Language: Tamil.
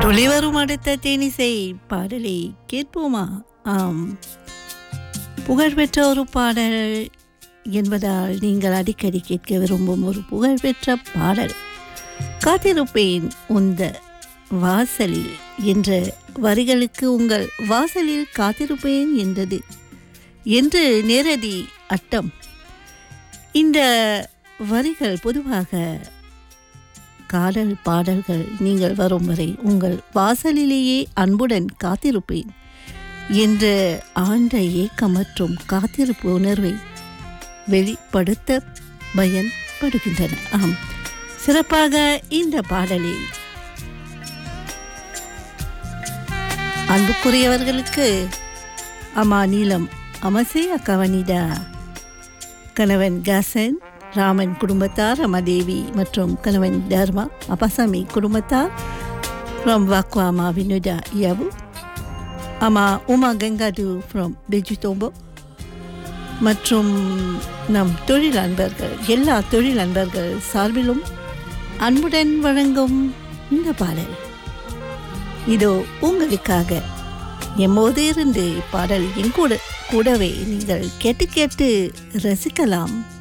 துளிவரும் அடுத்த தேனிசை பாடலை கேட்போமா ஆம் புகழ்பெற்ற ஒரு பாடல் என்பதால் நீங்கள் அடிக்கடி கேட்க விரும்பும் ஒரு புகழ்பெற்ற பாடல் காத்திருப்பேன் உந்த வாசலில் என்ற வரிகளுக்கு உங்கள் வாசலில் காத்திருப்பேன் என்றது என்று நேரடி அட்டம் இந்த வரிகள் பொதுவாக காதல் பாடல்கள் நீங்கள் வரும் வரை உங்கள் வாசலிலேயே அன்புடன் காத்திருப்பேன் என்ற ஆழ்ந்த ஏக்கம் மற்றும் காத்திருப்பு உணர்வை வெளிப்படுத்த பயன்படுகின்றன ஆம் சிறப்பாக இந்த பாடலில் அன்புக்குரியவர்களுக்கு அம்மா நீலம் அமசே அக்கவனிதா கணவன் காசன் ராமன் குடும்பத்தார் ரமாதேவி மற்றும் கணவன் தர்மா அபசாமி குடும்பத்தார் ஃப்ரம் வாக்வாமா வினுதா யாவு அம்மா உமா கங்காடு ஃப்ரம் பெஜிதோம்போ மற்றும் நம் தொழில் அன்பர்கள் எல்லா தொழில் அன்பர்கள் சார்பிலும் அன்புடன் வழங்கும் இந்த பாடல் இதோ உங்களுக்காக எம்மோது இருந்து இப்பாடல் எங்கூட கூடவே நீங்கள் கேட்டு கேட்டு ரசிக்கலாம்